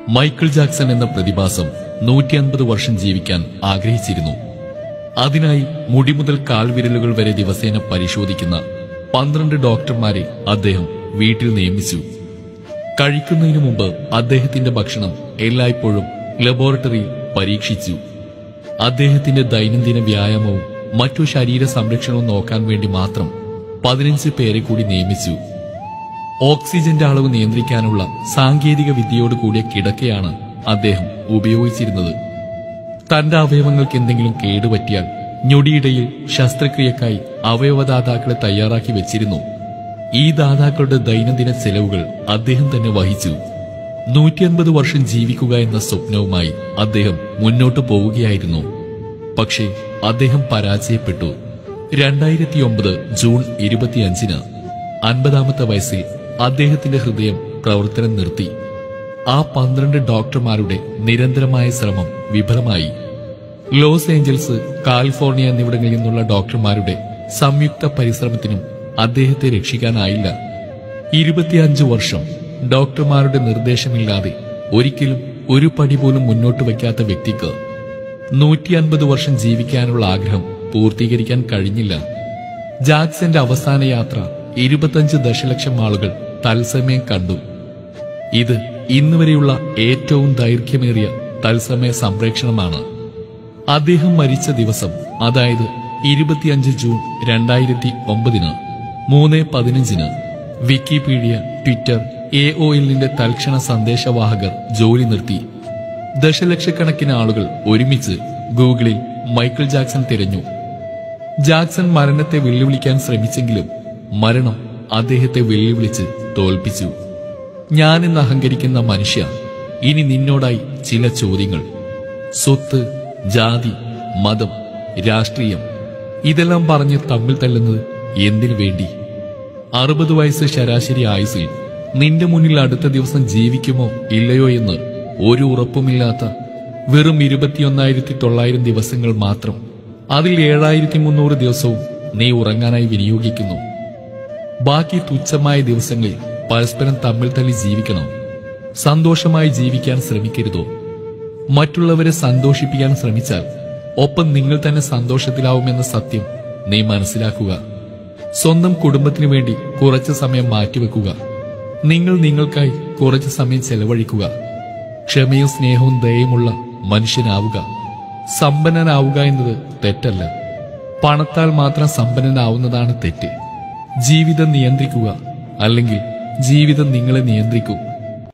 Michael Jackson എന്ന പ്രതിഭാസം നൂറ്റി അൻപത് വർഷം ജീവിക്കാൻ ആഗ്രഹിച്ചിരുന്നു അതിനായി മുടി മുതൽ കാൽവിരലുകൾ വരെ ദിവസേന പരിശോധിക്കുന്ന പന്ത്രണ്ട് ഡോക്ടർമാരെ അദ്ദേഹം വീട്ടിൽ നിയമിച്ചു കഴിക്കുന്നതിനു മുമ്പ് അദ്ദേഹത്തിന്റെ ഭക്ഷണം എല്ലായ്പ്പോഴും ലബോറട്ടറിയിൽ പരീക്ഷിച്ചു അദ്ദേഹത്തിന്റെ ദൈനംദിന വ്യായാമവും മറ്റു ശരീര സംരക്ഷണവും നോക്കാൻ വേണ്ടി മാത്രം പതിനഞ്ച് പേരെ കൂടി നിയമിച്ചു ഓക്സിജന്റെ അളവ് നിയന്ത്രിക്കാനുള്ള സാങ്കേതിക വിദ്യയോട് കൂടിയ കിടക്കയാണ് അദ്ദേഹം ഉപയോഗിച്ചിരുന്നത് തന്റെ അവയവങ്ങൾക്ക് എന്തെങ്കിലും കേടുപറ്റിയാൽ ഞൊടിയിടയിൽ ശസ്ത്രക്രിയക്കായി അവയവദാതാക്കളെ തയ്യാറാക്കി വെച്ചിരുന്നു ഈ ദാതാക്കളുടെ ദൈനംദിന ചെലവുകൾ അദ്ദേഹം തന്നെ വഹിച്ചു നൂറ്റി അൻപത് വർഷം ജീവിക്കുക എന്ന സ്വപ്നവുമായി അദ്ദേഹം മുന്നോട്ടു പോവുകയായിരുന്നു പക്ഷേ അദ്ദേഹം പരാജയപ്പെട്ടു രണ്ടായിരത്തി ഒമ്പത് ജൂൺ ഇരുപത്തിയഞ്ചിന് അൻപതാമത്തെ വയസ്സിൽ അദ്ദേഹത്തിന്റെ ഹൃദയം പ്രവർത്തനം നിർത്തി ആ പന്ത്രണ്ട് ഡോക്ടർമാരുടെ നിരന്തരമായ ശ്രമം വിഫലമായി ലോസ് ഏഞ്ചൽസ് കാലിഫോർണിയ എന്നിവിടങ്ങളിൽ നിന്നുള്ള ഡോക്ടർമാരുടെ സംയുക്ത പരിശ്രമത്തിനും അദ്ദേഹത്തെ രക്ഷിക്കാനായില്ല ഇരുപത്തിയഞ്ച് വർഷം ഡോക്ടർമാരുടെ നിർദ്ദേശമില്ലാതെ ഒരിക്കലും ഒരു പടി പോലും മുന്നോട്ട് വയ്ക്കാത്ത വ്യക്തിക്ക് നൂറ്റി അൻപത് വർഷം ജീവിക്കാനുള്ള ആഗ്രഹം പൂർത്തീകരിക്കാൻ കഴിഞ്ഞില്ല ജാക്സന്റെ അവസാന യാത്ര ഇരുപത്തഞ്ച് ദശലക്ഷം ആളുകൾ തത്സമയം കണ്ടു ഇത് ഇന്നുവരെയുള്ള ഏറ്റവും ദൈർഘ്യമേറിയ തത്സമയ സംപ്രേക്ഷണമാണ് അദ്ദേഹം മരിച്ച ദിവസം അതായത് ഇരുപത്തിയഞ്ച് ജൂൺ രണ്ടായിരത്തി ഒമ്പതിന് മൂന്ന് പതിനഞ്ചിന് വിക്കിപീഡിയ ട്വിറ്റർ എ ഒ എല്ലിന്റെ തൽക്ഷണ സന്ദേശവാഹകർ ജോലി നിർത്തി ദശലക്ഷക്കണക്കിന് ആളുകൾ ഒരുമിച്ച് ഗൂഗിളിൽ മൈക്കിൾ ജാക്സൺ തിരഞ്ഞു ജാക്സൺ മരണത്തെ വെല്ലുവിളിക്കാൻ ശ്രമിച്ചെങ്കിലും മരണം അദ്ദേഹത്തെ വെല്ലുവിളിച്ച് തോൽപ്പിച്ചു ഞാനെന്ന് അഹങ്കരിക്കുന്ന മനുഷ്യ ഇനി നിന്നോടായി ചില ചോദ്യങ്ങൾ സ്വത്ത് ജാതി മതം രാഷ്ട്രീയം ഇതെല്ലാം പറഞ്ഞ് തമ്മിൽ തല്ലുന്നത് എന്തിനു വേണ്ടി അറുപത് വയസ്സ് ശരാശരി ആയുസിൽ നിന്റെ മുന്നിൽ അടുത്ത ദിവസം ജീവിക്കുമോ ഇല്ലയോ എന്ന് ഒരു ഉറപ്പുമില്ലാത്ത വെറും ഇരുപത്തിയൊന്നായിരത്തി തൊള്ളായിരം ദിവസങ്ങൾ മാത്രം അതിൽ ഏഴായിരത്തി മുന്നൂറ് ദിവസവും നീ ഉറങ്ങാനായി വിനിയോഗിക്കുന്നു ബാക്കി തുച്ഛമായ ദിവസങ്ങളിൽ പരസ്പരം തമ്മിൽ തല്ലി ജീവിക്കണം സന്തോഷമായി ജീവിക്കാൻ ശ്രമിക്കരുതോ മറ്റുള്ളവരെ സന്തോഷിപ്പിക്കാൻ ശ്രമിച്ചാൽ ഒപ്പം നിങ്ങൾ തന്നെ സന്തോഷത്തിലാവുമെന്ന സത്യം നീ മനസ്സിലാക്കുക സ്വന്തം കുടുംബത്തിനു വേണ്ടി കുറച്ച് സമയം മാറ്റിവെക്കുക നിങ്ങൾ നിങ്ങൾക്കായി കുറച്ച് സമയം ചെലവഴിക്കുക ക്ഷമയും സ്നേഹവും ദയയുമുള്ള മനുഷ്യനാവുക സമ്പന്നനാവുക എന്നത് തെറ്റല്ല പണത്താൽ മാത്രം സമ്പന്നനാവുന്നതാണ് തെറ്റ് ജീവിതം നിയന്ത്രിക്കുക അല്ലെങ്കിൽ ജീവിതം നിങ്ങളെ നിയന്ത്രിക്കും